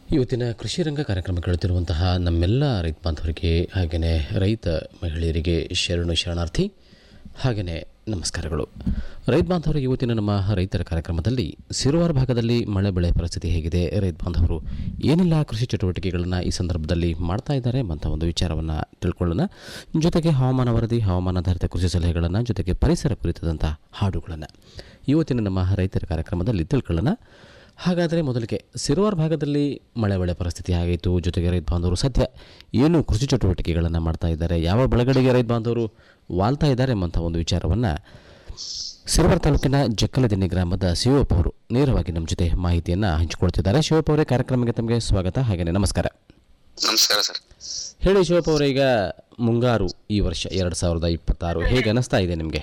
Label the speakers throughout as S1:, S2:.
S1: ಇವತ್ತಿನ ಕೃಷಿ ರಂಗ ಕಾರ್ಯಕ್ರಮ ಕೇಳುತ್ತಿರುವಂತಹ ನಮ್ಮೆಲ್ಲ ರೈತ ಬಾಂಧವರಿಗೆ ಹಾಗೆಯೇ ರೈತ ಮಹಿಳೆಯರಿಗೆ ಶರಣು ಶರಣಾರ್ಥಿ ಹಾಗೆಯೇ ನಮಸ್ಕಾರಗಳು ರೈತ ಬಾಂಧವರು ಇವತ್ತಿನ ನಮ್ಮ ರೈತರ ಕಾರ್ಯಕ್ರಮದಲ್ಲಿ ಸಿರುವಾರ ಭಾಗದಲ್ಲಿ ಮಳೆ ಬೆಳೆ ಪರಿಸ್ಥಿತಿ ಹೇಗಿದೆ ರೈತ ಬಾಂಧವರು ಏನೆಲ್ಲ ಕೃಷಿ ಚಟುವಟಿಕೆಗಳನ್ನು ಈ ಸಂದರ್ಭದಲ್ಲಿ ಮಾಡ್ತಾ ಇದ್ದಾರೆ ಅಂತ ಒಂದು ವಿಚಾರವನ್ನು ತಿಳ್ಕೊಳ್ಳೋಣ ಜೊತೆಗೆ ಹವಾಮಾನ ವರದಿ ಹವಾಮಾನಾಧಾರಿತ ಕೃಷಿ ಸಲಹೆಗಳನ್ನು ಜೊತೆಗೆ ಪರಿಸರ ಕುರಿತಂಥ ಹಾಡುಗಳನ್ನು ಇವತ್ತಿನ ನಮ್ಮ ರೈತರ ಕಾರ್ಯಕ್ರಮದಲ್ಲಿ ತಿಳ್ಕೊಳ್ಳೋಣ ಹಾಗಾದರೆ ಮೊದಲಿಗೆ ಸಿರುವಾರ ಭಾಗದಲ್ಲಿ ಮಳೆ ಬೆಳೆ ಪರಿಸ್ಥಿತಿ ಆಗೈತು ಜೊತೆಗೆ ರೈತ ಬಾಂಧವರು ಸದ್ಯ ಏನು ಕೃಷಿ ಚಟುವಟಿಕೆಗಳನ್ನು ಮಾಡ್ತಾ ಇದ್ದಾರೆ ಯಾವ ಬೆಳೆಗಳಿಗೆ ರೈತ ಬಾಂಧವರು ವಾಲ್ತಾ ಇದ್ದಾರೆ ಎಂಬಂಥ ಒಂದು ವಿಚಾರವನ್ನು ಸಿರುವಾರ ತಾಲೂಕಿನ ಜಕ್ಕಲದಿನ್ನಿ ಗ್ರಾಮದ ಶಿವಪ್ಪ ಅವರು ನೇರವಾಗಿ ನಮ್ಮ ಜೊತೆ ಮಾಹಿತಿಯನ್ನು ಹಂಚಿಕೊಳ್ತಿದ್ದಾರೆ ಶಿವಪ್ಪ ಅವರೇ ಕಾರ್ಯಕ್ರಮಕ್ಕೆ ತಮಗೆ ಸ್ವಾಗತ ಹಾಗೆಯೇ ನಮಸ್ಕಾರ
S2: ನಮಸ್ಕಾರ ಸರ್
S1: ಹೇಳಿ ಶಿವಪ್ಪ ಅವರೇ ಈಗ ಮುಂಗಾರು ಈ ವರ್ಷ ಎರಡು ಸಾವಿರದ ಇಪ್ಪತ್ತಾರು ಹೇಗೆ ಅನಿಸ್ತಾ ಇದೆ ನಿಮಗೆ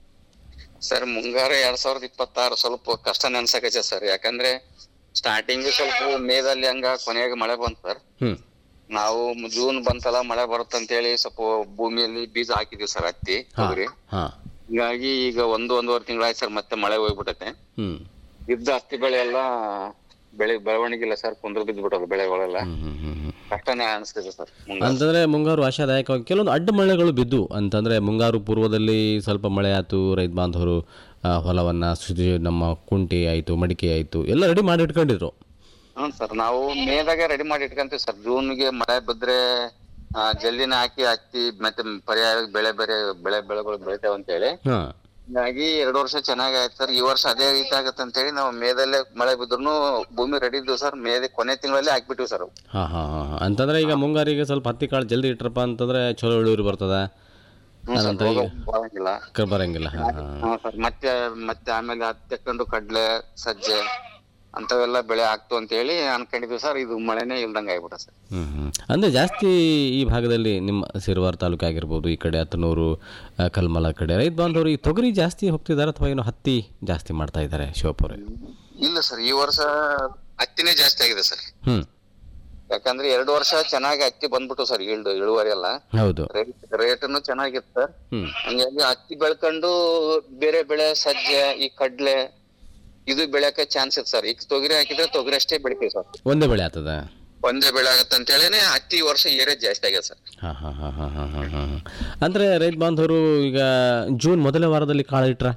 S2: ಸರ್ ಮುಂಗಾರು ಎರಡ್ ಸಾವಿರದ ಇಪ್ಪತ್ತಾರು ಸ್ವಲ್ಪ ಕಷ್ಟನೇ ಅನ್ಸಕೈತೆ ಸರ್ ಯಾಕಂದ್ರೆ ಸ್ಟಾರ್ಟಿಂಗ್ ಸ್ವಲ್ಪ ಮೇದಲ್ಲಿ ಹಂಗ ಕೊನೆಯಾಗ ಮಳೆ ಬಂತು ಸರ್
S1: ಹ್ಞೂ
S2: ನಾವು ಜೂನ್ ಬಂತಲ್ಲ ಮಳೆ ಬರುತ್ತಂತೇಳಿ ಸ್ವಲ್ಪ ಭೂಮಿಯಲ್ಲಿ ಬೀಜ ಹಾಕಿದ್ವಿ ಸರ್ ಹತ್ತಿ
S1: ಹಾಂ
S2: ತೊಗರಿ
S1: ಹಾಂ
S2: ಹಿಂಗಾಗಿ ಈಗ ಒಂದು ಒಂದೂವರೆ ತಿಂಗಳಾಯ್ತು ಸರ್ ಮತ್ತೆ ಮಳೆ ಹೋಗ್ಬಿಟ್ಟೈತೆ
S1: ಹ್ಞೂ
S2: ಇದ್ದ ಹತ್ತಿ ಬೆಳೆ ಎಲ್ಲ ಬೆಳೆ ಬೆಳವಣಿಗೆ ಇಲ್ಲ ಸರ್ ಕುಂದ್ರ ಬಿದ್ದ್ಬಿಟ್ಟದ ಬೆಳೆಗಳೆಲ್ಲ
S1: ಹ್ಞೂ ಹ್ಞೂ ಹ್ಞೂ ಹ್ಞೂ
S2: ಕಷ್ಟನೇ ಅನಿಸ್ತಿದೆ ಸರ್ ಮುಂಗಾರು
S1: ಅಂತಂದ್ರೆ ಮುಂಗಾರು ಆಶಾದಾಯಕವಾಗಿ ಕೆಲವೊಂದು ಅಡ್ಡ ಮಳೆಗಳು ಬಿದ್ದು ಅಂತಂದ್ರೆ ಮುಂಗಾರು ಪೂರ್ವದಲ್ಲಿ ಸ್ವಲ್ಪ ಮಳೆ ಆಯ್ತು ರೈತ ಬಾಂಧವರು ಆ, ಹೊಲವನ್ನ ಸುಜಿ ನಮ್ಮ ಕುಂಟೆ ಆಯಿತು ಮಡಿಕೆ ಆಯಿತು ಎಲ್ಲ ರೆಡಿ ಮಾಡಿ ಇಟ್ಕೊಂಡಿದ್ರು
S2: ಹ್ಮ್ ಸರ್ ನಾವು ಮೇದಾಗೆ ರೆಡಿ ಮಾಡಿ ಇಟ್ಕೊಂತೀವಿ ಸರ್ ಜೂನ್ಗೆ ಮಳೆ ಬಿದ್ರೆ ಆ, ಜಲ್ದಿನ ಹಾಕಿ ಹತ್ತಿ ಮತ್ತೆ ಪರ್ಯಾಯ ಬೆಳೆ ಬೇರೆ ಬೆಳೆ ಬೆಳೆಗಳು ಬೆಳಿತಾವ ಅಂತ ಹೇಳಿ
S1: ಹಾಂ
S2: ಹೀಗಾಗಿ ಎರಡು ವರ್ಷ ಚೆನ್ನಾಗಿ ಆಯ್ತು ಸರ್ ಈ ವರ್ಷ ಅದೇ ರೀತಿ ಆಗತ್ತೆ ಅಂತ ಹೇಳಿ ನಾವು ಮೇದಲ್ಲೇ ಮಳೆ ಬಿದ್ರು ಭೂಮಿ ರೆಡಿ ಇದ್ವು ಸರ್ ಮೇದ ಕೊನೆ ತಿಂಗಳಲ್ಲಿ ಹಾಕ್ಬಿಟ್ಟಿವಿ ಸರ್
S1: ಹಾಂ ಹಾಂ ಹಾಂ ಅಂತಂದ್ರೆ ಈಗ ಮುಂಗಾರಿಗೆ ಸ್ವಲ್ಪ ಹತ್ತಿ ಕಾಳು ಜಲ್ದಿ ಇಟ್ರಪ್ಪ ಅಂತಂದ್ರೆ ಚಲೋ ಇಳುವರಿ ಬರ್ತದ
S2: ಹ್ಮ್ ಸರ್
S1: ಅದಂತ ಈಗ
S2: ಬರಂಗಿಲ್ಲ
S1: ಕ- ಬರಂಗಿಲ್ಲ ಹಾಂ ಹಾಂ
S2: ಹ್ಮ್ ಸರ್ ಮತ್ತೆ ಮತ್ತೆ ಆಮೇಲೆ ಹತ್ತಿ ತಕೊಂಡು ಕಡ್ಲೆ ಸಜ್ಜೆ ಅಂತವೆಲ್ಲ ಬೆಳೆ ಆಗ್ತು ಅಂತ ಹೇಳಿ ಅನ್ಕೊಂಡಿದ್ವಿ ಸರ್ ಇದು ಮಳೆನೇ ಇಲ್ದಂಗ ಆಗ್ಬಿಟ್ಟ ಸರ್
S1: ಹ್ಮ್ ಹ್ಮ್. ಅಂದ್ರೆ ಜಾಸ್ತಿ ಈ ಭಾಗದಲ್ಲಿ ನಿಮ್ಮ ಸಿರುವಾರ ತಾಲೂಕು ಆಗಿರ್ಬೋದು ಈ ಕಡೆ ಹತ್ತನೂರು ಆ, ಕಲ್ಮಲ ಕಡೆ ರೈತ ಬಾಂಧವರು ಈ ತೊಗರಿ ಜಾಸ್ತಿ ಹೋಗ್ತಿದ್ದಾರೆ ಅಥವಾ ಏನು ಹತ್ತಿ ಜಾಸ್ತಿ ಮಾಡ್ತಾ ಇದ್ದಾರೆ ಶಿವಪುರ
S2: ಇಲ್ಲ ಸರ್ ಈ ವರ್ಷ ಹತ್ತಿನೇ ಜಾಸ್ತಿ ಆಗಿದೆ ಸರ್
S1: ಹ್ಮ್
S2: ಯಾಕಂದ್ರೆ ಎರಡು ವರ್ಷ ಚೆನ್ನಾಗಿ ಹತ್ತಿ ಬಂದ್ಬಿಟ್ಟು ಸರ್ ಈಲ್ಡ್ ಇಳುವರಿ ಎಲ್ಲ
S1: ಹೌದು
S2: ರೇಟ್ ರೇಟನು ಚೆನ್ನಾಗಿತ್ತು ಸರ್
S1: ಹ್ಮ್
S2: ಹಂಗಾಗಿ ಹತ್ತಿ ಬೆಳ್ಕೊಂಡು ಬೇರೆ ಬೆಳೆ ಸಜ್ಜೆ ಈ ಕಡ್ಲೆ ಇದು ಬೆಳೆಯಕ್ಕೆ ಚಾನ್ಸ್ ಇತ್ತು ಸರ್ ಈಗ ತೊಗರಿ ಹಾಕಿದ್ರೆ ತೊಗರಿ ಅಷ್ಟೇ ಬೆಳಿತೀವಿ ಸರ್
S1: ಒಂದೇ ಬೆಳೆ ಆಗ್ತದ
S2: ಒಂದೇ ಬೆಳೆ ಆಗತ್ತೆ ಅಂತ ಹೇಳಿನೇ ಹತ್ತಿ ಈ ವರ್ಷ ಏರೇ ಜಾಸ್ತಿ ಆಗ್ಯದ ಸರ್
S1: ಹಾಂ ಹಾಂ ಹಾಂ ಹಾಂ ಹಾಂ ಹಾಂ ಹಾಂ ಅಂದರೆ ರೈತ ಬಾಂಧವರು ಈಗ ಜೂನ್ ಮೊದಲನೇ ವಾರದಲ್ಲಿ ಕಾಳು ಇಟ್ರ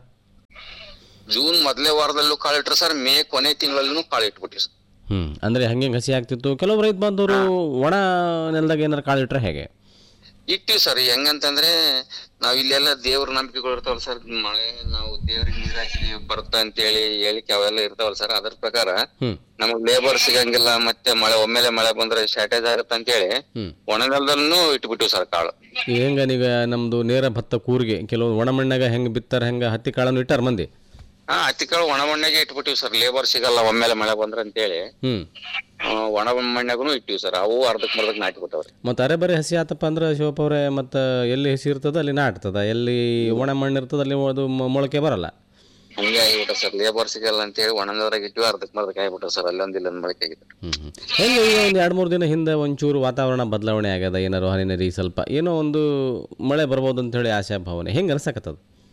S2: ಜೂನ್ ಮೊದಲೇ ವಾರದಲ್ಲೂ ಕಾಳಿಟ್ರು ಸರ್ ಮೇ ಕೊನೆ ತಿಂಗಳಲ್ಲೂ ಕಾಳು ಇಟ್ಬಿಟ್ಟಿವಿ ಸರ್
S1: ಹ್ಞೂ ಅಂದರೆ ಹಂಗೆ ಹಸಿ ಆಗ್ತಿತ್ತು ಕೆಲವು ರೈತ ಬಾಂಧವರು ಒಣ ನೆಲದಾಗ ಏನಾರು ಕಾಳು ಇಟ್ರೆ ಹೇಗೆ
S2: ಇಟ್ಟಿವಿ ಸರ್ ಹೆಂಗಂತಂದ್ರೆ ನಾವ್ ಇಲ್ಲೆಲ್ಲ ದೇವ್ರ ನಂಬಿಕೆಗಳು ಇರ್ತಾವಲ್ಲ ಸರ್ ಮಳೆ ನಾವು ದೇವ್ರಿಗೆ ನೀರ್ ಹಾಕಿದೀವಿ ಬರುತ್ತ ಅಂತ ಹೇಳಿ ಹೇಳಿಕೆ ಅವೆಲ್ಲ ಇರ್ತಾವಲ್ಲ ಸರ್ ಅದ್ರ ಪ್ರಕಾರ
S1: ಹ್ಞೂ
S2: ನಮಗ್ ಲೇಬರ್ ಸಿಗಂಗಿಲ್ಲ ಮತ್ತೆ ಮಳೆ ಒಮ್ಮೆಲೆ ಮಳೆ ಬಂದ್ರೆ ಶಾರ್ಟೇಜ್ ಆಗುತ್ತೆ ಅಂತ ಹೇಳಿ
S1: ಹ್ಞೂ
S2: ಒಣನೆಲದಲ್ಲೂ ಇಟ್ಬಿಟ್ಟಿವಿ ಸರ್ ಕಾಳು
S1: ಹೆಂಗ ನೀಗ ನಮ್ಮದು ನೇರ ಭತ್ತ ಕೂರಿಗೆ ಕೆಲವು ಒಣ ಮಣ್ಣಾಗ ಹೆಂಗೆ ಬಿತ್ತಾರೆ ಹೆಂಗೆ ಹತ್ತಿ ಕಾಳನ್ನು ಇಟ್ಟಾರ ಮಂದಿ
S2: ಹಾ ಹತ್ತಿ ಕಾಳು ಒಣ ಮಣ್ಣಾಗೆ ಇಟ್ಬಿಟ್ಟಿವಿ ಸರ್ ಲೇಬರ್ ಸಿಗಲ್ಲ ಒಮ್ಮೆಲೆ ಮಳೆ ಬಂದ್ರೆ ಅಂತ ಹೇಳಿ
S1: ಹ್ಞೂ
S2: ಆ, ಒಣ ಮಣ್ಣಾಗೂ ಇಟ್ಟಿವಿ ಸರ್ ಅವು ಅರ್ಧಕ್ ಮರ್ಧಕ್ ನಾಟಿ ಬಿಟ್ಟವ್ರಿ
S1: ಮತ್ತು ಅರೆ ಬರೀ ಹಸಿ ಆತಪ್ಪ ಅಂದ್ರೆ ಶಿವಪ್ಪ ಅವರೇ ಮತ್ತು ಎಲ್ಲಿ ಹಸಿ ಇರ್ತದ ಅಲ್ಲಿ ನಾಟ್ತದ ಎಲ್ಲಿ ಒಣ ಮಣ್ಣು ಇರ್ತದ ಅಲ್ಲಿ ಅದು ಮೊ- ಮೊಳಕೆ ಬರಲ್ಲ
S2: ಹಂಗೆ ಆಗಿಬಿಟ್ಟ ಸರ್ ಲೇಬರ್ ಸಿಗಲ್ಲ ಅಂತ ಹೇಳಿ ಒಣನೆಲದಾಗ ಇಟ್ಟಿವಿ ಅರ್ಧಕ್ ಮರ್ಧಕ್ ಆಗಿಬಿಟ್ಟ ಸರ್ ಅಲ್ಲೊಂದ್ ಇಲ್ಲೊಂದ್ ಮಳಿಕೆ ಆಗಿತ್ತು
S1: ಹ್ಞೂ ಹ್ಞೂ ಹೆಂಗೆ ಈಗ ಒಂದು ಎರಡು ಮೂರು ದಿನ ಹಿಂದೆ ಒಂಚೂರು ವಾತಾವರಣ ಬದಲಾವಣೆ ಆಗ್ಯದ ಏನಾರು ಹನಿನರಿ ಸ್ವಲ್ಪ ಏನೋ ಒಂದು ಮಳೆ ಬರ್ಬೋದು ಅಂತ ಹೇಳಿ ಆಶಾ ಭಾವನೆ ಹೆಂಗೆ ಅನ್ಸಕತ್ತದ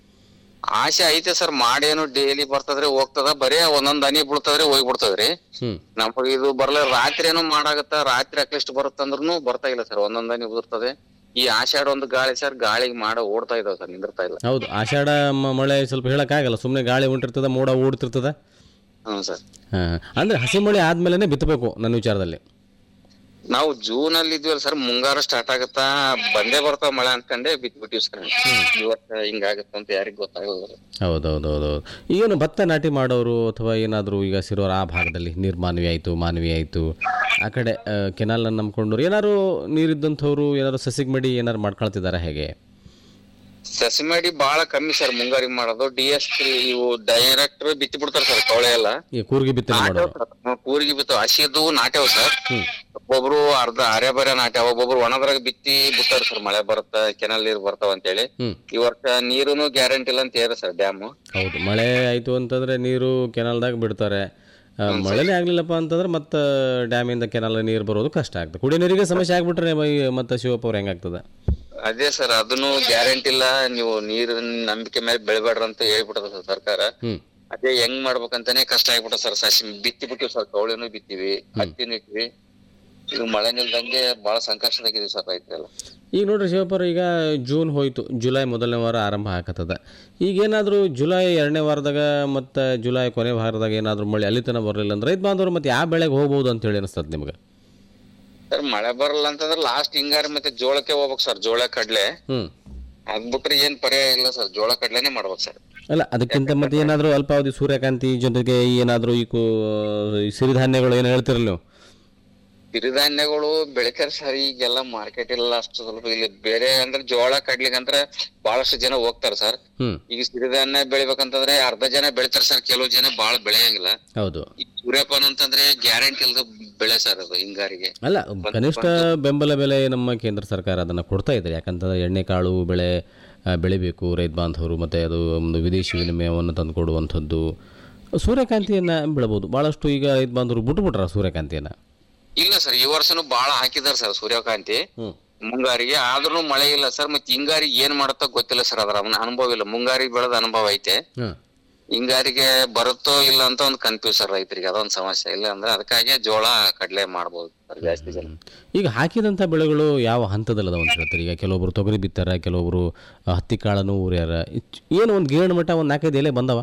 S2: ಆಸೆ ಐತೆ ಸರ್ ಮಾಡೇನು ಡೈಲಿ ಬರ್ತದ್ರಿ ಹೋಗ್ತದ ಬರೀ ಒಂದೊಂದ್ ಹನಿ ಬೀಳ್ತದ್ರಿ ಹೋಗ್ಬಿಡ್ತದ್ರಿ
S1: ಹ್ಞೂ
S2: ನಮಗ್ ಇದು ಬರ್ಲ ರಾತ್ರಿ ಏನೋ ಮಾಡಾಗತ್ತ ರಾತ್ರಿ ಅಟ್ಲೀಸ್ಟ್ ಬರುತ್ತಂದ್ರೂ ಬರ್ತಾ ಇಲ್ಲ ಸರ್ ಒಂದೊಂದ್ ಹನಿ ಉದುರ್ತದೆ ಈ ಆಷಾಢ ಒಂದು ಗಾಳಿ ಸರ್ ಗಾಳಿಗೆ ಮಾಡ ಓಡ್ತಾ ಇದಾವ ಸರ್ ನಿಂದಿರ್ತಾ ಇಲ್ಲ
S1: ಹೌದು ಆಷಾಢ ಮ- ಮಳೆ ಸ್ವಲ್ಪ ಹೇಳೋಕ್ಕಾಗಲ್ಲ ಸುಮ್ಮನೆ ಗಾಳಿ ಉಂಟಿರ್ತದ ಮೋಡ ಓಡ್ತಿರ್ತದ
S2: ಹ್ಮ್ ಸರ್
S1: ಹಾಂ ಅಂದರೆ ಹಸಿ ಮಳೆ ಆದ್ಮೇಲೆ ಬಿತ್ತಬೇಕು ನನ್ನ ವಿಚಾರದಲ್ಲಿ
S2: ನಾವು ಜೂನ್ ಅಲ್ಲಿ ಇದ್ವಲ್ಲ ಸರ್ ಮುಂಗಾರು ಸ್ಟಾರ್ಟ್ ಆಗತ್ತಾ ಬಂದೇ ಬರ್ತಾವ ಮಳೆ ಅನ್ಕೊಂಡೆ ಬಿತ್ ಬಿಟ್ಟಿವಿ ಸರ್ ಈ ವರ್ಷ ಹಿಂಗಾಗತ್ತ ಅಂತ ಯಾರಿಗ್ ಗೊತ್ತಾಗಲ್ಲ
S1: ಹೌದು ಹೌದು ಹೌದು ಹೌದು ಏನು ಭತ್ತ ನಾಟಿ ಮಾಡೋರು ಅಥವಾ ಏನಾದರೂ ಈಗ ಸಿರೋರು ಆ ಭಾಗದಲ್ಲಿ ನೀರು ಮಾನವಿ ಆಯಿತು ಮಾನವಿ ಆಯಿತು ಆ ಕಡೆ ಕೆನಾಲನ್ನು ನಂಬ್ಕೊಂಡವ್ರು ಏನಾದ್ರು ನೀರಿದ್ದಂಥವ್ರು ಏನಾದ್ರು ಸಸಿಗೆ ಮಡಿ ಏನಾರು ಮಾಡ್ಕೊಳ್ತಿದ್ದಾರೆ ಹೇಗೆ
S2: ಸಸಿಮಡಿ ಬಾಳ ಕಮ್ಮಿ ಸರ್ ಮುಂಗಾರಿ ಮಾಡೋದು ಡಿ ಎಸ್ ಇವು ಡೈರೆಕ್ಟ್ ಬಿತ್ತಿ ಬಿಡ್ತಾರ ಸರ್ ಕವಳೆ ಎಲ್ಲ
S1: ಈ ಕೂರ್ಗಿ ಬಿತ್ತನೆ ಮಾಡೋರು
S2: ಹ್ಮ್, ಕೂರ್ಗಿ ಬಿತ್ತು ಹಸಿದು ನಾಟ್ಯಾವ ಸರ್
S1: ಹ್ಞೂ
S2: ಒಬ್ಬೊಬ್ರು ಅರ್ಧ ಅರೆ ಬರೆ ನಾಟ್ಯಾವ ಒಬ್ಬೊಬ್ರು ಒಣದ್ರಾಗ ಬಿತ್ತಿ ಬಿಟ್ಟಾರ ಸರ್ ಮಳೆ ಬರುತ್ತ ಕೆನಲ್ ನೀರ್ ಬರ್ತಾವ ಅಂತ ಹೇಳಿ
S1: ಹ್ಞೂ
S2: ಈ ವರ್ಷ ನೀರುನು ಗ್ಯಾರಂಟಿ ಇಲ್ಲ ಅಂತ ಹೇಳ ಸರ್ ಡ್ಯಾಮ್
S1: ಹೌದು ಮಳೆ ಆಯಿತು ಅಂತಂದರೆ ನೀರು ಕೆನಾಲ್ದಾಗ ಬಿಡ್ತಾರೆ ಆ, ಮಳೆನೇ ಆಗಲಿಲ್ಲಪ್ಪ ಅಂತಂದ್ರೆ ಮತ್ತೆ ಡ್ಯಾಮಿಂದ ಕೆನಾಲ್ ನೀರು ಬರೋದು ಕಷ್ಟ ಆಗ್ತದೆ ಕುಡಿಯೋ ನೀರಿಗೆ ಸಮಸ್ಯೆ ಆಗ್ಬಿಟ್ರೆ ಮ- ಮತ್ತೆ ಶಿವಪ್ಪ ಅವ್ರು ಹೆಂಗಾಗ್ತದೆ
S2: ಅದೇ ಸರ್ ಅದನ್ನು ಗ್ಯಾರಂಟಿ ಇಲ್ಲ ನೀವು ನೀರಿನ ನಂಬಿಕೆ ಮೇಲೆ ಬೆಳಿಬೇಡ್ರ ಅಂತ ಹೇಳ್ಬಿಟ್ಟದ ಸರ್ ಸರ್ಕಾರ
S1: ಹ್ಞೂ
S2: ಅದೇ ಹೆಂಗ್ ಮಾಡ್ಬೇಕಂತಾನೆ ಕಷ್ಟ ಆಗ್ಬಿಟ್ಟ ಸರ್ ಸಸಿ ಬಿತ್ತಿ ಬಿಟ್ಟಿವಿ ಸರ್ ಕವಳಿನೂ ಬಿತ್ತೀವಿ ಹತ್ತಿನೂ ಇಟ್ವಿ ಈಗ ಮಳೆ ನಿಲ್ದಂಗೆ ಬಹಳ ಸಂಕಷ್ಟದಾಗಿದೀವಿ ಸರ್ ರೈತರೆಲ್ಲ
S1: ಈಗ ನೋಡ್ರಿ ಶಿವಪರ ಈಗ ಜೂನ್ ಹೋಯ್ತು ಜುಲೈ ಮೊದಲನೇ ವಾರ ಆರಂಭ ಆಕತ್ತದ ಈಗೇನಾದರೂ ಜುಲೈ ಎರಡನೇ ವಾರದಾಗ ಮತ್ತು ಜುಲೈ ಕೊನೆ ವಾರದಾಗ ಏನಾದರೂ ಮಳೆ ಅಲ್ಲಿ ತನಕ ಬರಲಿಲ್ಲ ಅಂದ್ರೆ ರೈತ ಬಾಂಧವರು ಮತ್ತೆ ಯಾವ ಬೆಳೆಗೆ ಹೋಗ್ಬೋದು ಅಂತೇಳಿ ಅನಿಸ್ತದೆ ನಿಮ್ಗೆ
S2: ಸರ್ ಮಳೆ ಬರಲ್ಲ ಅಂತಂದ್ರೆ ಲಾಸ್ಟ್ ಹಿಂಗಾರಿ ಮತ್ತೆ ಜೋಳಕ್ಕೆ ಹೋಗ್ಬೇಕು ಸರ್ ಜೋಳ ಕಡ್ಲೆ
S1: ಹ್ಞೂ
S2: ಅದ್ಬಿಟ್ರೆ ಏನ್ ಪರ್ಯಾಯ ಇಲ್ಲ ಸರ್ ಜೋಳ ಕಡ್ಲೆನೆ ಮಾಡ್ಬೇಕು ಸರ್
S1: ಅಲ್ಲ ಅದಕ್ಕಿಂತ ಮತ್ತೆ ಏನಾದರೂ ಅಲ್ಪಾವಧಿ ಸೂರ್ಯಕಾಂತಿ ಜೊತೆಗೆ ಏನಾದರೂ ಈ ಕು ಈ ಸಿರಿಧಾನ್ಯಗಳು ಏನು ಹೇಳ್ತಿರಲ್ಲ ನೀವು
S2: ಸಿರಿಧಾನ್ಯಗಳು ಬೆಳಿತಾರೆ ಸರ್ ಈಗೆಲ್ಲ ಮಾರ್ಕೆಟ್ ಇಲ್ಲ ಅಷ್ಟು ಸ್ವಲ್ಪ ಇಲ್ಲಿ ಬೇರೆ ಅಂದ್ರೆ ಜೋಳ ಕಡ್ಲಿಕ್ಕೆ ಅಂದ್ರೆ ಬಹಳಷ್ಟು ಜನ ಹೋಗ್ತಾರೆ ಸರ್
S1: ಹ್ಞೂ
S2: ಈಗ ಸಿರಿಧಾನ್ಯ ಬೆಳಿಬೇಕಂತಂದ್ರೆ ಅರ್ಧ ಜನ ಬೆಳಿತಾರೆ ಸರ್ ಕೆಲವು ಜನ ಬಾಳ ಬೆಳೆಯಂಗಿಲ್ಲ
S1: ಹೌದು
S2: ಈ ಸೂರ್ಯಪಾನ ಅಂತಂದ್ರೆ ಗ್ಯಾರಂಟಿ ಇಲ್ದ ಬೆಳೆ ಸರ್ ಅದು ಹಿಂಗಾರಿಗೆ
S1: ಅಲ್ಲ ಕನಿಷ್ಠ ಬೆಂಬಲ ಬೆಲೆ ನಮ್ಮ ಕೇಂದ್ರ ಸರ್ಕಾರ ಅದನ್ನು ಕೊಡ್ತಾ ಇದ್ದಾರೆ ಯಾಕಂತಂದ್ರೆ ಎಣ್ಣೆಕಾಳು ಬೆಳೆ ಆ, ಬೆಳಿಬೇಕು ರೈತ ಬಾಂಧವರು ಮತ್ತು ಅದು ಒಂದು ವಿದೇಶಿ ವಿನಿಮಯವನ್ನು ತಂದುಕೊಡುವಂಥದ್ದು ಸೂರ್ಯಕಾಂತಿಯನ್ನು ಬೆಳಬೋದು ಭಾಳಷ್ಟು ಈಗ ರೈತ ಬಾಂಧವರು ಬಿಟ್ಬಿಟ್ರ ಸೂರ್ಯಕಾಂತಿಯನ್ನು
S2: ಇಲ್ಲ ಸರ್ ಈ ವರ್ಷನು ಬಾಳ ಹಾಕಿದಾರೆ ಸರ್ ಸೂರ್ಯಕಾಂತಿ
S1: ಹ್ಞೂ
S2: ಮುಂಗಾರಿಗೆ ಆದ್ರೂ ಮಳೆ ಇಲ್ಲ ಸರ್ ಮತ್ತೆ ಹಿಂಗಾರಿಗೆ ಏನ್ ಮಾಡುತ್ತೋ ಗೊತ್ತಿಲ್ಲ ಸರ್ ಅದ್ರ ಅವನ ಅನುಭವ ಇಲ್ಲ ಮುಂಗಾರಿಗೆ ಬೆಳೆದ ಅನುಭವ ಐತೆ
S1: ಹಾಂ
S2: ಹಿಂಗಾರಿಗೆ ಬರುತ್ತೋ ಇಲ್ಲ ಅಂತ ಒಂದು ಕನ್ಫ್ಯೂಸ್ ಸರ್ ರೈತರಿಗೆ ಅದೊಂದು ಸಮಸ್ಯೆ ಇಲ್ಲ ಅಂದ್ರೆ ಅದಕ್ಕಾಗಿ ಜೋಳ ಕಡ್ಲೆ ಮಾಡ್ಬೋದು ಸರ್ ಜಾಸ್ತಿ ಜನ
S1: ಈಗ ಹಾಕಿದಂಥ ಬೆಳೆಗಳು ಯಾವ ಹಂತದಲ್ಲದ ಅಂತ ಹೇಳ್ತಾರೆ ಈಗ ಕೆಲವೊಬ್ರು ತೊಗರಿ ಬಿತ್ತಾರ ಕೆಲವೊಬ್ರು ಆ, ಹತ್ತಿ ಕಾಳನ್ನು ಊರ್ಯಾರ ಇಚ್- ಏನು ಒಂದು ಗೇಣು ಮಟ್ಟ ಒಂದು ನಾಲ್ಕೈದು ಎಲೆ ಬಂದವ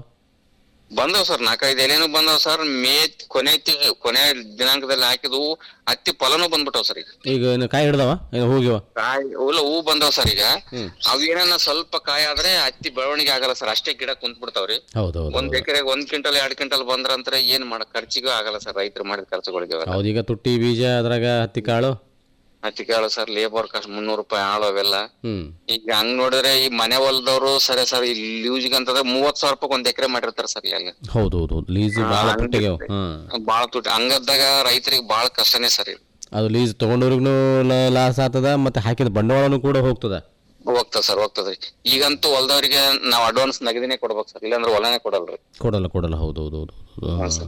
S2: ಬಂದವ್ ಸರ್ ನಾಲ್ಕೈದು ಎಲೆನು ಬಂದವ್ ಸರ್ ಮೇ ಕೊನೆ ತಿ- ಕೊನೆ ದಿನಾಂಕದಲ್ಲಿ ಹಾಕಿದ್ವು ಹತ್ತಿ ಫಲನು ಬಂದ್ಬಿಟ್ಟವ್ ಸರ್ ಈಗ
S1: ಈಗ ಏನು ಕಾಯಿ ಹಿಡ್ದವ ಏನು ಹೋಗ್ಯವ
S2: ಕಾಯಿ ಇಲ್ಲ ಹೂ ಬಂದವ್ ಸರ್ ಈಗ ಅವೇನ ಸ್ವಲ್ಪ ಕಾಯಿ ಆದ್ರೆ ಹತ್ತಿ ಬೆಳವಣಿಗೆ ಆಗಲ್ಲ ಸರ್ ಅಷ್ಟೇ ಗಿಡ ಕುಂತ್ ಬಿಡ್ತಾವ್ರಿ
S1: ಹೌದು ಹೌದು
S2: ಒಂದ್ ಎಕರೆಗೆ ಒಂದ್ ಕ್ವಿಂಟಲ್ ಎರಡ್ ಕ್ವಿಂಟಲ್ ಬಂದ್ರಂತ್ರ ಏನ್ ಮಾಡ ಖರ್ಚಿಗೂ ಆಗಲ್ಲ ಸರ್ ರೈತರು ಮಾಡಿದ ಖರ್ಚುಗಳಿಗೆ ಅವೆಲ್ಲ.
S1: ಹೌದು ಈಗ ತುಟ್ಟಿ ಬೀಜ ಅದ್ರಾಗ ಹತ್ತಿ ಕಾಳು
S2: ಹತ್ತಿ ಕಾಳು ಸರ್ ಲೇಬರ್ ಕಾಸ್ಟ್ ಮುನ್ನೂರು ರೂಪಾಯಿ ಆಳು ಅವೆಲ್ಲ
S1: ಹ್ಞೂ
S2: ಈಗ ಹಂಗ್ ನೋಡಿದ್ರೆ ಈ ಮನೆ ಹೊಲದವ್ರು ಸರಿ ಸರ್ ಇಲ್ಲಿ ಯೂಸ್ಗೆ ಅಂತಂದ್ರೆ ಮೂವತ್ ಸಾವಿರ ರೂಪಾಯಿ ಒಂದ್ ಎಕರೆ ಮಾಡಿರ್ತಾರ ಸರ್ ಇಲ್ಲಿ
S1: ಹೌದು ಹೌದು ಹೌದು ಲೀಸ್ ಭಾಳ ತುಟ್ಟಿಗೆ ಹಾಂ
S2: ಬಾಳ ತುಟ್ಟಿ ಹಂಗದ್ದಾಗ ರೈತರಿಗೆ ಬಾಳ ಕಷ್ಟನೇ ಸರ್ ಇದು
S1: ಅದು ಲೀಸ್ ತೊಗೊಂಡವ್ರಿಗೂ ಲಾಸ್ ಆಗ್ತದ ಮತ್ತು ಹಾಕಿದ ಬಂಡವಾಳನೂ ಕೂಡ ಹೋಗ್ತದ
S2: ಹೋಗ್ತದ ಸರ್ ಹೋಗ್ತದ್ರಿ ಈಗಂತೂ ಹೊಲದವ್ರಿಗೆ ನಾವ್ ಅಡ್ವಾನ್ಸ್ ನಗದಿನೇ ಕೊಡ್ಬೇಕು ಸರ್ ಇಲ್ಲಾಂದ್ರೆ ಹೊಲನೇ ಕೊಡಲ್ರಿ
S1: ಕೊಡಲ್ಲ ಕೊಡಲ್ಲ ಹೌದು ಹೌದು ಹೌದು ಹೌದು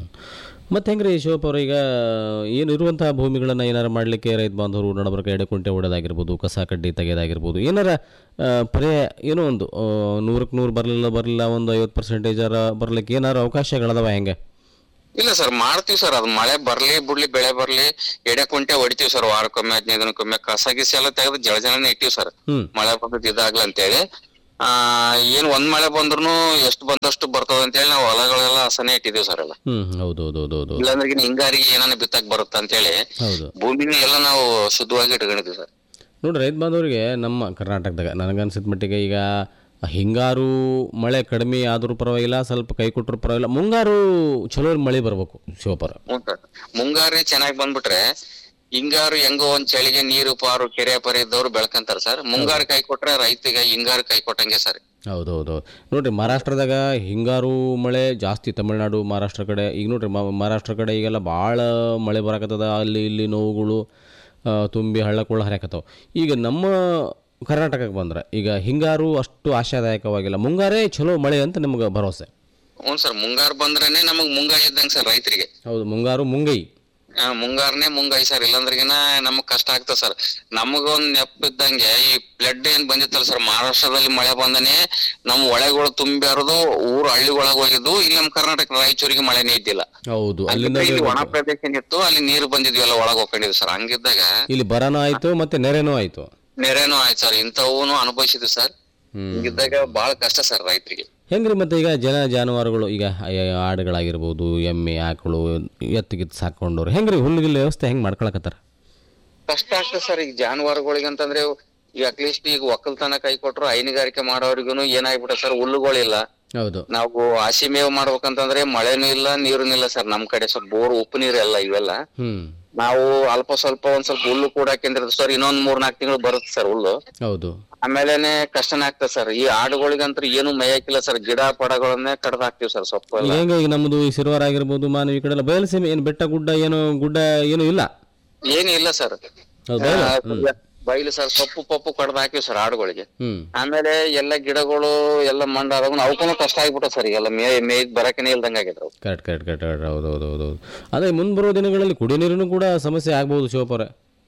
S1: ಮತ್ತು ಹೆಂಗ್ರಿ ಶಿವಪ್ಪ ಅವ್ರ ಈಗ ಏನು ಇರುವಂತಹ ಭೂಮಿಗಳನ್ನು ಏನಾರು ಮಾಡಲಿಕ್ಕೆ ರೈತ ಬಾಂಧವರು ನಡಬರ್ಕ ಎಡೆಕುಂಟೆ ಹೊಡೆದಾಗಿರ್ಬೋದು ಕಸ ಕಡ್ಡಿ ತೆಗೆದಾಗಿರ್ಬೋದು ಏನಾರ ಆ, ಪರ್ಯಾಯ ಏನೋ ಒಂದು ಆ, ನೂರಕ್ಕೆ ನೂರು ಬರಲಿಲ್ಲ ಬರಲಿಲ್ಲ ಒಂದು ಐವತ್ತು ಪರ್ಸೆಂಟೇಜರ ಬರಲಿಕ್ಕೆ ಏನಾರು ಅವಕಾಶಗಳದಾವ ಹೆಂಗೆ
S2: ಇಲ್ಲ ಸರ್ ಮಾಡ್ತೀವಿ ಸರ್ ಅದು ಮಳೆ ಬರ್ಲಿ ಬಿಡ್ಲಿ ಬೆಳೆ ಬರ್ಲಿ ಎಡೆ ಕುಂಟೆ ಹೊಡಿತೀವಿ ಸರ್ ವಾರಕ್ಕೊಮ್ಮೆ ಹದಿನೈದು ದಿನಕ್ಕೊಮ್ಮೆ ಕಸ ಗಿಸ ಎಲ್ಲ ತೆಗೆದು ಜಳ ಜಳನೆ ಇಟ್ಟಿವಿ ಸರ್
S1: ಹ್ಮ್.
S2: ಮಳೆ ಬಂದದ್ದು ಇದಾಗ್ಲ ಅಂತೇಳಿ ಆ ಏನ್ ಒಂದ್ ಮಳೆ ಬಂದ್ರು ಎಷ್ಟು ಬಂದಷ್ಟು ಬರ್ತದ ಅಂತೇಳಿ ನಾವು ಹೊಲಗಳೆಲ್ಲ ಹಸನೆ ಇಟ್ಟಿದೀವಿ ಸರ್ ಎಲ್ಲ
S1: ಹ್ಞೂ ಹೌದು ಹೌದು ಹೌದು ಹೌದು
S2: ಇಲ್ಲಾಂದ್ರೆ ಈಗ ಹಿಂಗಾರಿಗೆ ಏನಾನ ಬಿತ್ತಕ್ ಬರುತ್ತ ಅಂತೇಳಿ
S1: ಹೌದು
S2: ಭೂಮಿನ ಎಲ್ಲ ನಾವು ಶುದ್ಧವಾಗಿ ಇಟ್ಕೊಂಡಿದೀವಿ ಸರ್
S1: ನೋಡಿ ರೈತ ಬಾಂಧವರಿಗೆ ನಮ್ಮ ಕರ್ನಾಟಕದಾಗ ನನಗನ್ಸಿದ ಮಟ್ಟಿಗೆ ಈಗ ಹಿಂಗಾರು ಮಳೆ ಕಡಿಮೆ ಆದರೂ ಪರವಾಗಿಲ್ಲ ಸ್ವಲ್ಪ ಕೈ ಕೊಟ್ಟರು ಪರವಾಗಿಲ್ಲ ಮುಂಗಾರು ಚಲೋ ಮಳೆ ಬರ್ಬೇಕು ಶಿವಪರ
S2: ಹ್ಞೂ ಸರ್ ಮುಂಗಾರಿ ಚೆನ್ನಾಗಿ ಬಂದ್ಬಿಟ್ರೆ ಹಿಂಗಾರು ಹೆಂಗೋ ಒಂದ್ ಚಳಿಗೆ ನೀರು ಪಾರು ಕೆರೆ ಪರೆ ಇದ್ದವ್ರು ಬೆಳ್ಕಂತಾರ ಸರ್ ಮುಂಗಾರು ಕೈ ಕೊಟ್ರೆ ರೈತಿಗೆ ಹಿಂಗಾರು ಕೈ ಕೊಟ್ಟಂಗೆ ಸರ್
S1: ಹೌದು ಹೌದು ಹೌದು ನೋಡ್ರಿ ಮಹಾರಾಷ್ಟ್ರದಾಗ ಹಿಂಗಾರು ಮಳೆ ಜಾಸ್ತಿ ತಮಿಳ್ನಾಡು ಮಹಾರಾಷ್ಟ್ರ ಕಡೆ ಈಗ ನೋಡ್ರಿ ಮ- ಮಹಾರಾಷ್ಟ್ರ ಕಡೆ ಈಗೆಲ್ಲ ಭಾಳ ಮಳೆ ಬರಾಕತ್ತದ ಅಲ್ಲಿ ಇಲ್ಲಿ ನೋವುಗಳು ಆ, ತುಂಬಿ ಹಳ್ಳ ಕೊಳ್ಳ ಹರಿಯಾಕತ್ತಾವ ಈಗ ನಮ್ಮ ಕರ್ನಾಟಕಕ್ಕೆ ಬಂದ್ರೆ ಈಗ ಹಿಂಗಾರು ಅಷ್ಟು ಆಶಾದಾಯಕವಾಗಿಲ್ಲ ಮುಂಗಾರೇ ಚಲೋ ಮಳೆ ಅಂತ ನಿಮ್ಗೆ ಭರವಸೆ
S2: ಹ್ಞೂ ಸರ್ ಮುಂಗಾರು ಬಂದ್ರೇನೆ ನಮಗ್ ಮುಂಗಾಯಿ ಇದ್ದಂಗೆ ಸರ್ ರೈತರಿಗೆ
S1: ಹೌದು ಮುಂಗಾರು ಮುಂಗೈ
S2: ಆ, ಮುಂಗಾರನೇ ಮುಂಗಾಯಿ ಸರ್ ಇಲ್ಲಾಂದ್ರಿಗಿನ ನಮಗ್ ಕಷ್ಟ ಆಗ್ತದೆ ಸರ್ ನಮಗೊಂದ್ ನೆಪ್ ಇದ್ದಂಗೆ ಈ ಫ್ಲಡ್ ಏನ್ ಬಂದಿತ್ತಲ್ಲ ಸರ್ ಮಹಾರಾಷ್ಟ್ರದಲ್ಲಿ ಮಳೆ ಬಂದನೆ ನಮ್ ಒಳೆಗಳು ತುಂಬಿ ಹರಿದು ಊರು ಹಳ್ಳಿಗೊಳಗ್ ಹೋಗಿದ್ದು ಇಲ್ಲಿ ನಮ್ ಕರ್ನಾಟಕ ರಾಯಚೂರಿಗೆ ಮಳೆನೇ ಇದ್ದಿಲ್ಲ
S1: ಹೌದು
S2: ಅಲ್ಲಿಂದ
S1: ಅಲ್ಲಿಂದ
S2: ಇಲ್ಲಿ ಒಣ ಪ್ರದೇಶ ಇತ್ತು ಅಲ್ಲಿ ನೀರು ಬಂದಿದ್ವಿ ಎಲ್ಲ ಒಳಗ್ ಹೋಗ್ಕೊಂಡಿದ್ವಿ ಸರ್ ಹಂಗಿದ್ದಾಗ
S1: ಇಲ್ಲಿ ಬರನೂ ಆಯಿತು ಮತ್ತು ನೆರೆನೂ ಆಯಿತು
S2: ನೆರೆನೂ ಆಯ್ತು ಸರ್ ಇಂಥವೂನು ಅನುಭವಿಸಿದ್ವಿ ಸರ್
S1: ಹ್ಮ್.
S2: ಹಿಂಗಿದ್ದಾಗ ಬಹಳ ಕಷ್ಟ ಸರ್ ರೈತರಿಗೆ
S1: ಹೆಂಗ್ರಿ ಮತ್ತೆ ಈಗ ಜನ ಜಾನುವಾರುಗಳು ಈಗ ಆ- ಆಡುಗಳಾಗಿರ್ಬೋದು ಎಮ್ಮೆ ಆಕಳು ಎತ್ತಿಗಿತ್ತು ಸಾಕೊಂಡವ್ರು ಹೆಂಗ್ರಿ ಹುಲ್ಲುಗಿಲ್ಲ ವ್ಯವಸ್ಥೆ ಹೆಂಗೆ ಮಾಡ್ಕೊಳಕತ್ತಾರ
S2: ಕಷ್ಟ ಆಗ್ತದೆ ಸರ್ ಈಗ ಜಾನುವಾರುಗಳಿಗೆ ಅಂತಂದ್ರೆ ಈಗ ಅಟ್ಲೀಸ್ಟ್ ಈಗ ಒಕ್ಕಲ್ತನ ಕೈ ಕೊಟ್ರು ಹೈನುಗಾರಿಕೆ ಮಾಡೋರಿಗೂ ಏನಾಗ್ಬಿಟ್ಟ ಸರ್ ಹುಲ್ಲುಗಳಿಲ್ಲ
S1: ಹೌದು
S2: ನಾವು ಹಸಿ ಮೇವು ಮಾಡ್ಬೇಕಂತಂದ್ರೆ ಮಳೆನೂ ಇಲ್ಲ ನೀರೂ ಇಲ್ಲ ಸರ್ ನಮ್ ಕಡೆ ಸ್ವಲ್ಪ ಬೋರ್ ಉಪ್ಪು ನೀರು ಎಲ್ಲ ಇವೆಲ್ಲ
S1: ಹ್ಮ್
S2: ನಾವು ಅಲ್ಪ ಸ್ವಲ್ಪ ಒಂದ್ ಸ್ವಲ್ಪ ಹುಲ್ಲು ಕೂಡ ಸರ್ ಇನ್ನೊಂದ್ ಮೂರ್ ನಾಲ್ಕು ತಿಂಗಳು ಬರುತ್ತೆ ಸರ್ ಹುಲ್ಲು
S1: ಹೌದು
S2: ಆಮೇಲೆನೆ ಕಷ್ಟನೇ ಆಗ್ತದೆ ಸರ್ ಈ ಆಡುಗಳಿಗಂತೂ ಏನು ಮೇಯಕ್ಕಿಲ್ಲ ಸರ್ ಗಿಡ ಪಡಗಳನ್ನೇ ಕಡ್ದು ಹಾಕ್ತಿವಿ ಸರ್ ಸೊಪ್ಪು
S1: ಈಗ
S2: ಎಲ್ಲ
S1: ಹೆಂಗೆ ಈಗ ನಮ್ಮದು ಈ ಸಿರುವಾರ ಆಗಿರ್ಬೋದು ಮಾನವ ಈ ಕಡೆ ಎಲ್ಲ ಬಯಲುಸೀಮೆ ಏನು ಬೆಟ್ಟ ಗುಡ್ಡ ಏನು ಗುಡ್ಡ ಏನು ಇಲ್ಲ
S2: ಏನು ಇಲ್ಲ ಸರ್
S1: ಹೌದು ಬಯಲು
S2: ಬೈಲು ಸರ್ ಸೊಪ್ಪು ಪಪ್ಪು ಕಡ್ದು ಹಾಕಿವಿ ಸರ್ ಆಡುಗಳಿಗೆ
S1: ಹ್ಮ್
S2: ಆಮೇಲೆ ಎಲ್ಲ ಗಿಡಗಳು ಎಲ್ಲ ಮಂಡಾದಾಗ ಅವಕ್ಕೂ ಕಷ್ಟ ಆಗ್ಬಿಟ್ಟ ಸರ್ ಈಗೆಲ್ಲ ಮೇ ಮೇಯ್ದ್ ಬರಕನೇ ಇಲ್ದಂಗ ಆಗಿದ್ರು
S1: ಕರೆಕ್ಟ್ ಕರೆಕ್ಟ್ ಕರೆಕ್ಟ್ ಹೌದು ಹೌದು ಹೌದು ಹೌದು ಅದೇ ಮುಂದೆ ಬರೋ ದಿನಗಳಲ್ಲಿ ಕುಡಿಯೋ ನೀರಿನೂ ಕೂಡ ಸಮಸ್ಯೆ ಆಗ್ಬೋದು ಶಿವಪುರ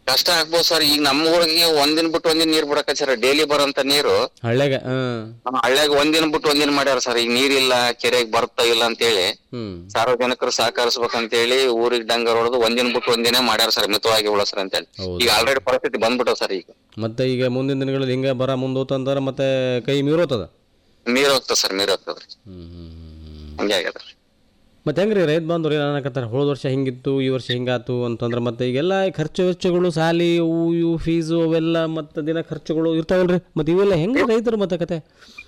S2: ಕಷ್ಟ ಆಗ್ಬೋದು ಸರ್ ಈಗ ನಮ್ಮ ಊರಿಗೆ ಒಂದಿನ ಬಿಟ್ಟು ಒಂದಿನ ನೀರ್ ಬಿಡಕ ಸರ್ ಡೈಲಿ ಬರೋಂತ ನೀರು
S1: ಹಳ್ಳ್ಯಾಗ ಹಾಂ
S2: ನಮ್ಮ ಹಳ್ಳ್ಯಾಗ ಒಂದಿನ ಬಿಟ್ಟು ಒಂದಿನ ಮಾಡ್ಯಾರ ಸರ್ ಈಗ ನೀರಿಲ್ಲ ಕೆರೆಗೆ ಬರ್ತಾ ಇಲ್ಲ ಅಂತೇಳಿ
S1: ಹ್ಞೂ
S2: ಸಾರ್ವಜನಿಕರು ಸಹಕರಿಸ್ಬೇಕಂತೇಳಿ ಊರಿಗೆ ಡಂಗರ್ ಹೊಡೆದು ಒಂದಿನ ಬಿಟ್ಟು ಒಂದಿನ ಮಾಡ್ಯಾರ ಸರ್ ಮಿತವಾಗಿ ಉಳಸ್ರ ಅಂತೇಳಿ
S1: ಹೌದು.
S2: ಈಗ ಆಲ್ರೆಡಿ ಪರಿಸ್ಥಿತಿ ಬಂದ್ಬಿಟ್ಟವ ಸರ್ ಈಗ
S1: ಮತ್ತೆ ಈಗ ಮುಂದಿನ ದಿನಗಳಲ್ಲಿ ಹಿಂಗೆ ಬರ ಮುಂದೋತಂದ್ರೆ ಮತ್ತೆ ಕೈ ಮೀರೋತದ
S2: ನೀರ್ ಹೋಗ್ತದ ಸರ್ ನೀರ್ ಹೋಗ್ತದ್ರಿ
S1: ಹ್ಞೂ ಹ್ಞೂ ಹ್ಞೂ
S2: ಹಂಗೆ ಆಗ್ಯದ
S1: ಮತ್ತೆ ಹೆಂಗ್ರಿ ರೈತ ಬಾಂಧವ್ರು ಏನು ಅನ್ನಕತ್ತಾರೆ ಹೋದ ವರ್ಷ ಹಿಂಗಿತ್ತು ಈ ವರ್ಷ ಹಿಂಗಾತು ಅಂತಂದ್ರೆ ಮತ್ತೆ ಈಗೆಲ್ಲ ಈ ಖರ್ಚು ವೆಚ್ಚಗಳು ಸಾಲಿ ಅವು ಇವು ಫೀಸು ಅವೆಲ್ಲ ಮತ್ತೆ ದಿನ ಖರ್ಚುಗಳು ಇರ್ತಾವಲ್ರಿ ಮತ್ತೆ ಇವೆಲ್ಲ ಹೆಂಗ್ರಿ ರೈತರು ಮತ್ತೆ ಕತೆ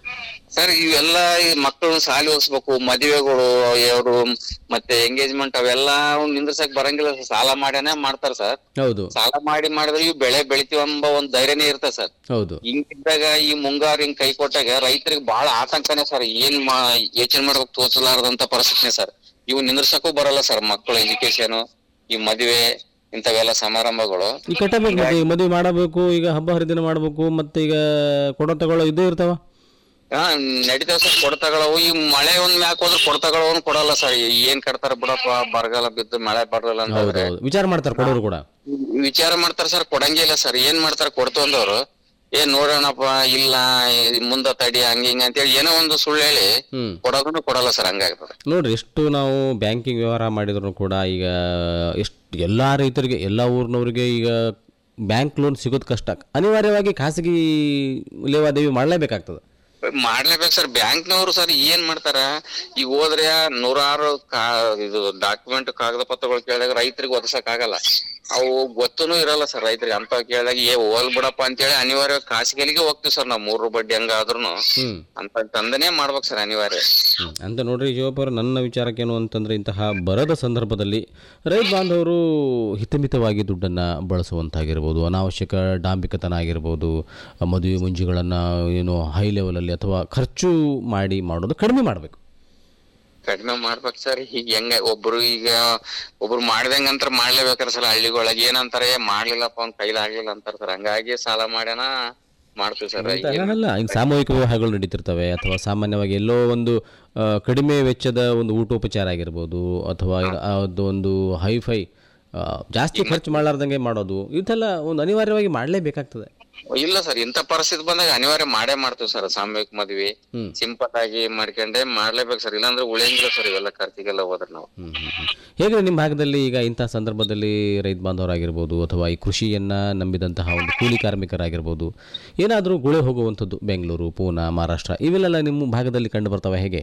S2: ಸರ್ ಇವೆಲ್ಲ ಈ ಮಕ್ಕಳನ್ನ ಸಾಲಿ ಓದಿಸ್ಬೇಕು ಮದುವೆಗಳು ಅವರು ಮತ್ತೆ ಎಂಗೇಜ್ಮೆಂಟ್ ಅವೆಲ್ಲ ನಿಂದ್ರಸಕ್ ಬರಂಗಿಲ್ಲ sir. ಸಾಲ ಮಾಡ್ಯಾನೆ ಮಾಡ್ತಾರ ಸರ್
S1: ಹೌದು
S2: ಸಾಲ ಮಾಡಿ ಮಾಡಿದ್ರೆ ಇವು ಬೆಳೆ ಬೆಳಿತೀವಿ ಎಂಬ ಒಂದ್ ಧೈರ್ಯನೇ ಇರ್ತದೆ ಸರ್
S1: ಹೌದು
S2: ಹಿಂಗಿದ್ದಾಗ ಈ ಮುಂಗಾರು ಹಿಂಗ್ ಕೈ ಕೊಟ್ಟಾಗ ರೈತರಿಗೆ ಬಹಳ ಆತಂಕನೇ ಸರ್ ಏನ್ ಮಾ ಯೋಚನೆ ಮಾಡ್ಬೇಕು ತೋಚಲಾರದಂತ ಪರಿಸ್ಥಿತಿನೇ ಸರ್ ಇವು ನಿಂದ್ರಸಕ್ಕೂ ಬರಲ್ಲ ಸರ್ ಮಕ್ಕಳ ಎಜುಕೇಶನ್ ಈ ಮದುವೆ ಇಂಥವೆಲ್ಲ ಸಮಾರಂಭಗಳು
S1: ಈ ಕಟ್ಟಬೇಕು ಮತ್ತೆ ಈಗ ಮದುವೆ ಮಾಡಬೇಕು ಈಗ ಹಬ್ಬ ಹರಿದಿನ ಮಾಡಬೇಕು ಮತ್ತೆ ಈಗ ಕೊಡೋ ತಗೊಳ್ಳೋ ಇದೇ ಇರ್ತಾವ
S2: ಹಾ ನಡೀತಾವ ಸರ್ ಕೊಡ್ತಗಳವು ಈ ಮಳೆ ಒಂದ್ ಮ್ಯಾಕ್ ಹೋದ್ರೆ ಕೊಡ್ತಗಳವನು ಕೊಡಲ್ಲ ಸರ್ ಏನ್ ಕಟ್ತಾರ ಬಿಡಪ್ಪ ಬರಗಾಲ ಬಿದ್ದು ಮಳೆ ಬರಲ್ಲ ಅಂತ
S1: ಹೌದು ಹೌದು ವಿಚಾರ ಮಾಡ್ತಾರೆ ಕೊಡೋರು ಕೂಡ
S2: ವಿಚಾರ ಮಾಡ್ತಾರ ಸರ್ ಕೊಡಂಗೇ ಇಲ್ಲ ಸರ್ ಏನ್ ಮಾಡ್ತಾರ ಕೊಡ್ತು ಅಂದವ್ರು ಏನ್ ನೋಡೋಣಪ್ಪ ಇಲ್ಲ ಈ ಮುಂದ ತಡಿ ಹಂಗ ಹಿಂಗ ಅಂತೇಳಿ ಏನೋ ಒಂದು ಸುಳ್ಳು ಹೇಳಿ
S1: ಹ್ಮ್
S2: ಕೊಡೋದನ್ನು ಕೊಡಲ್ಲ ಸರ್ ಹಂಗಾಗ್ತದೆ
S1: ನೋಡ್ರಿ ಎಷ್ಟು ನಾವು ಬ್ಯಾಂಕಿಂಗ್ ವ್ಯವಹಾರ ಮಾಡಿದ್ರು ಕೂಡ ಈಗ ಎಷ್ಟು ಎಲ್ಲ ರೈತರಿಗೆ ಎಲ್ಲ ಊರಿನವ್ರಿಗೆ ಈಗ ಬ್ಯಾಂಕ್ ಲೋನ್ ಸಿಗೋದು ಕಷ್ಟ ಅನಿವಾರ್ಯವಾಗಿ ಖಾಸಗಿ ಲೇವಾದೇವಿ ಮಾಡಲೇಬೇಕಾಗ್ತದೆ
S2: ಮಾಡ್ಲೇಬೇಕು ಸರ್ ಬ್ಯಾಂಕ್ನವರು ಸರ್ ಏನ್ ಮಾಡ್ತಾರ ಈಗ ಹೋದ್ರೆ ನೂರಾರು ಕಾ ಇದು ಡಾಕ್ಯುಮೆಂಟ್ ಕಾಗದ ಪತ್ರಗಳು ಕೇಳಿದಾಗ ರೈತರಿಗೆ ಒದಸಕ್ ಆಗಲ್ಲ ಅವು ಗೊತ್ತೂ ಇರಲ್ಲ ಸರ್ ರೈತರಿಗೆ ಅಂತ ಕೇಳಿದಾಗ ಏ ಹೋಲ್ ಬಿಡಪ್ಪ ಅಂತೇಳಿ ಅನಿವಾರ್ಯ ಖಾಸಗಿಲಿಗೆ ಹೋಗ್ತೀವಿ ಸರ್ ನಾವು ಮೂರು ಬಡ್ಡಿ ಹಂಗಾದ್ರೂ
S1: ಹ್ಮ್
S2: ಅಂತ ತಂದನೇ ಮಾಡ್ಬೇಕು ಸರ್ ಅನಿವಾರ್ಯ
S1: ಹ್ಮ್. ಅಂತ ನೋಡ್ರಿ ಶಿವಪ್ಪರು ನನ್ನ ವಿಚಾರಕ್ಕೇನು ಅಂತಂದ್ರೆ ಇಂತಹ ಬರದ ಸಂದರ್ಭದಲ್ಲಿ ರೈತ ಬಾಂಧವರು ಹಿತಮಿತವಾಗಿ ದುಡ್ಡನ್ನು ಬಳಸುವಂತಾಗಿರ್ಬೋದು ಅನಾವಶ್ಯಕ ಡಾಂಬಿಕತನ ಆಗಿರ್ಬೋದು ಮದುವೆ ಮುಂಜಿಗಳನ್ನು ಏನು ಹೈ ಲೆವೆಲಲ್ಲಿ ಅಥವಾ ಖರ್ಚು ಮಾಡಿ ಮಾಡೋದು ಕಡಿಮೆ ಮಾಡಬೇಕು
S2: ಕಡಿಮೆ ಮಾಡ್ಬೇಕು ಸರ್ ಈಗ ಹೆಂಗ ಒಬ್ರು ಈಗ ಒಬ್ರು ಮಾಡ್ದಂಗಂತ್ರ ಮಾಡ್ಲೇಬೇಕಾರ ಸರ್ ಹಳ್ಳಿಗೊಳಗೆ ಏನಂತಾರೆ "ಏ, ಮಾಡ್ಲಿಲ್ಲಪ್ಪ ಅವ್ನ ಕೈಲಾಗ್ಲಿಲ್ಲ ಅಂತಾರ ಸರ್ ಹಂಗಾಗಿ ಸಾಲ ಮಾಡ್ಯಾನ ಮಾಡ್ತೀವಿ ಸರ್
S1: ಅಲ್ಲ ಇನ್ನು ಸಾಮೂಹಿಕ ವಿವಾಹಗಳು ನಡೀತಿರ್ತವೆ ಅಥವಾ ಸಾಮಾನ್ಯವಾಗಿ ಎಲ್ಲೋ ಒಂದು ಆ, ಕಡಿಮೆ ವೆಚ್ಚದ ಒಂದು ಊಟೋಪಚಾರ ಆಗಿರ್ಬೋದು ಅಥವಾ ಅದು ಒಂದು ಹೈಫೈ ಜಾಸ್ತಿ ಖರ್ಚು ಮಾಡಲಾರ್ದಂಗೆ ಮಾಡೋದು ಇದೆಲ್ಲ ಒಂದು ಅನಿವಾರ್ಯವಾಗಿ ಮಾಡಲೇಬೇಕಾಗ್ತದೆ
S2: ಇಲ್ಲ ಸರ್ ಇಂಥ ಪರಿಸ್ಥಿತಿ ಬಂದಾಗ ಅನಿವಾರ್ಯ ಮಾಡೇ ಮಾಡ್ತೀವಿ ಸರ್ ಸಾಮೂಹಿಕ ಮದ್ವಿ
S1: ಹ್ಮ್.
S2: ಸಿಂಪಲ್ ಆಗಿ ಮಾಡ್ಕೊಂಡೆ ಮಾಡ್ಲೇಬೇಕು ಸರ್ ಇಲ್ಲಾಂದ್ರೆ ಉಳಿಯಂಗಿಲ್ಲ ಸರ್ ಇವೆಲ್ಲ ಖರ್ಚಿಗೆಲ್ಲ ಹೋದ್ರೆ ನಾವು
S1: ಹ್ಮ್, ಹ್ಮ್, ಹ್ಮ್. ಹೇಗೆ ನಿಮ್ಮ ಭಾಗದಲ್ಲಿ ಈಗ ಇಂಥ ಸಂದರ್ಭದಲ್ಲಿ ರೈತ ಬಾಂಧವರಾಗಿರ್ಬೋದು ಅಥವಾ ಈ ಕೃಷಿಯನ್ನು ನಂಬಿದಂತಹ ಒಂದು ಕೂಲಿ ಕಾರ್ಮಿಕರಾಗಿರ್ಬೋದು ಏನಾದರೂ ಗುಳೆ ಹೋಗುವಂಥದ್ದು ಬೆಂಗಳೂರು ಪೂನಾ ಮಹಾರಾಷ್ಟ್ರ ಇವೆಲ್ಲ ನಿಮ್ಮ ಭಾಗದಲ್ಲಿ ಕಂಡು ಬರ್ತವೆ ಹೇಗೆ